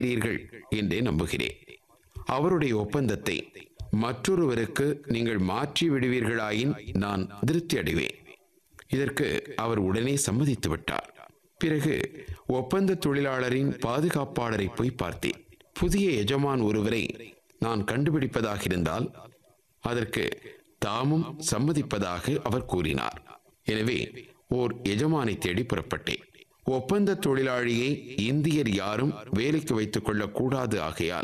இருக்கிறீர்கள் என்றே நம்புகிறேன் அவருடைய ஒப்பந்தத்தை மற்றொருவருக்கு நீங்கள் மாற்றி விடுவீர்களாயின் நான் திருப்தி அடைவேன் இதற்கு அவர் உடனே சம்மதித்து விட்டார் பிறகு ஒப்பந்த தொழிலாளரின் பாதுகாப்பாளரை போய் பார்த்தேன் புதிய எஜமான் ஒருவரை நான் கண்டுபிடிப்பதாக இருந்தால் அதற்கு தாமும் சம்மதிப்பதாக அவர் கூறினார் எனவே ஓர் எஜமானை தேடி புறப்பட்டேன் ஒப்பந்த தொழிலாளியை இந்தியர் யாரும் வேலைக்கு வைத்துக் கொள்ளக் கூடாது ஆகையால்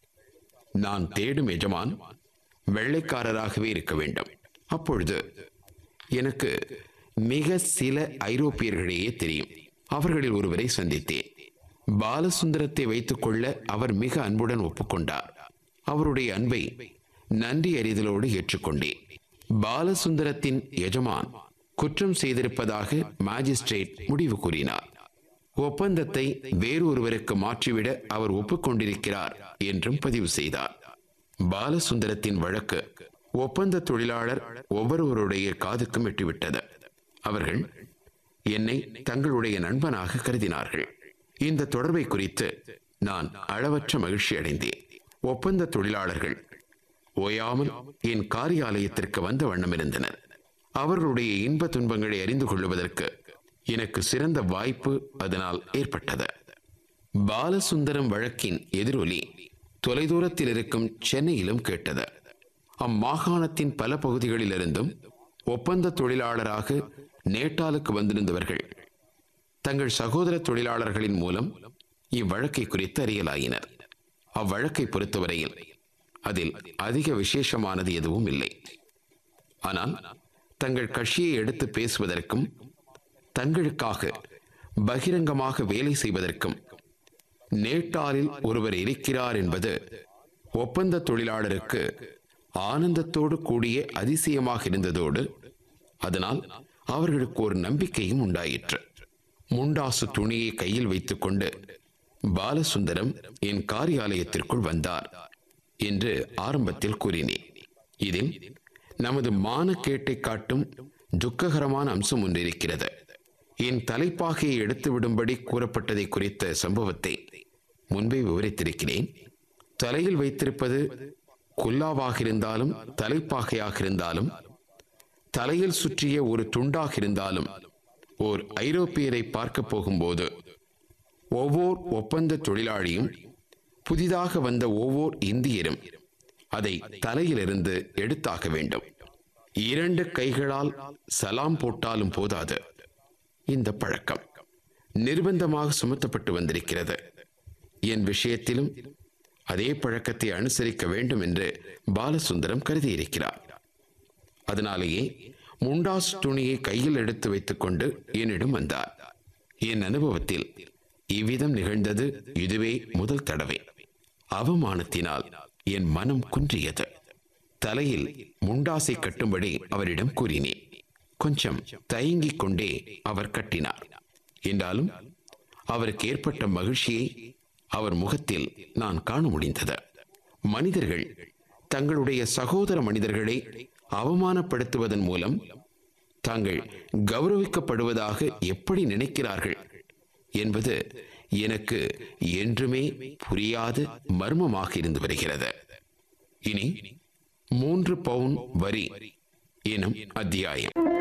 நான் தேடும் எஜமான் வெள்ளைக்காரராகவே இருக்க வேண்டும் அப்பொழுது எனக்கு மிக சில ஐரோப்பியர்களையே தெரியும் அவர்களில் ஒருவரை சந்தித்தேன் பாலசுந்தரத்தை வைத்துக்கொள்ள அவர் மிக அன்புடன் ஒப்புக்கொண்டார் அவருடைய அன்பை நன்றி அறிதலோடு ஏற்றுக்கொண்டேன் பாலசுந்தரத்தின் எஜமான் குற்றம் செய்திருப்பதாக மாஜிஸ்ட்ரேட் முடிவு கூறினார் ஒப்பந்தத்தை வேறொருவருக்கு மாற்றிவிட அவர் ஒப்புக்கொண்டிருக்கிறார் என்றும் பதிவு செய்தார் பாலசுந்தரத்தின் வழக்கு ஒப்பந்த தொழிலாளர் ஒவ்வொருவருடைய காதுக்கும் எட்டிவிட்டது அவர்கள் என்னை தங்களுடைய நண்பனாக கருதினார்கள் இந்த தொடர்பை குறித்து நான் அளவற்ற மகிழ்ச்சி அடைந்தேன் ஒப்பந்த தொழிலாளர்கள் ஓயாமல் என் காரியாலயத்திற்கு வந்த வண்ணம் இருந்தனர் அவர்களுடைய இன்ப துன்பங்களை அறிந்து கொள்வதற்கு எனக்கு சிறந்த வாய்ப்பு அதனால் ஏற்பட்டது பாலசுந்தரம் வழக்கின் எதிரொலி தொலைதூரத்தில் இருக்கும் சென்னையிலும் கேட்டது அம்மாகாணத்தின் பல பகுதிகளிலிருந்தும் ஒப்பந்த தொழிலாளராக நேட்டாலுக்கு வந்திருந்தவர்கள் தங்கள் சகோதர தொழிலாளர்களின் மூலம் இவ்வழக்கை குறித்து அறியலாயினர் அவ்வழக்கை பொறுத்தவரையில் அதில் அதிக விசேஷமானது எதுவும் இல்லை ஆனால் தங்கள் கட்சியை எடுத்து பேசுவதற்கும் தங்களுக்காக பகிரங்கமாக வேலை செய்வதற்கும் நேட்டாலில் ஒருவர் இருக்கிறார் என்பது ஒப்பந்த தொழிலாளருக்கு ஆனந்தத்தோடு கூடிய அதிசயமாக இருந்ததோடு அதனால் அவர்களுக்கு ஒரு நம்பிக்கையும் உண்டாயிற்று முண்டாசு துணியை கையில் வைத்துக்கொண்டு பாலசுந்தரம் என் காரியாலயத்திற்குள் வந்தார் என்று ஆரம்பத்தில் கூறினேன் இதில் நமது மானக்கேட்டை காட்டும் துக்ககரமான அம்சம் ஒன்று இருக்கிறது என் தலைப்பாகையை எடுத்து விடும்படி கூறப்பட்டதை குறித்த சம்பவத்தை முன்பே விவரித்திருக்கிறேன் தலையில் வைத்திருப்பது குல்லாவாக இருந்தாலும் தலைப்பாகையாக இருந்தாலும் தலையில் சுற்றிய ஒரு துண்டாக இருந்தாலும் ஓர் ஐரோப்பியரை பார்க்க போகும்போது ஒவ்வொரு ஒப்பந்த தொழிலாளியும் புதிதாக வந்த ஒவ்வொரு இந்தியரும் அதை தலையிலிருந்து எடுத்தாக வேண்டும் இரண்டு கைகளால் சலாம் போட்டாலும் போதாது இந்த பழக்கம் நிர்பந்தமாக சுமத்தப்பட்டு வந்திருக்கிறது என் விஷயத்திலும் அதே பழக்கத்தை அனுசரிக்க வேண்டும் என்று பாலசுந்தரம் கருதியிருக்கிறார் அதனாலேயே முண்டாஸ் துணியை கையில் எடுத்து வைத்துக்கொண்டு என்னிடம் வந்தார் என் அனுபவத்தில் இவ்விதம் நிகழ்ந்தது இதுவே முதல் தடவை அவமானத்தினால் என் மனம் குன்றியது தலையில் முண்டாசை கட்டும்படி அவரிடம் கூறினேன் கொஞ்சம் தயங்கிக் கொண்டே அவர் கட்டினார் என்றாலும் அவருக்கு ஏற்பட்ட மகிழ்ச்சியை அவர் முகத்தில் நான் காண முடிந்தது மனிதர்கள் தங்களுடைய சகோதர மனிதர்களை அவமானப்படுத்துவதன் மூலம் தாங்கள் கௌரவிக்கப்படுவதாக எப்படி நினைக்கிறார்கள் என்பது எனக்கு என்றுமே புரியாத மர்மமாக இருந்து வருகிறது இனி மூன்று பவுன் வரி எனும் அத்தியாயம்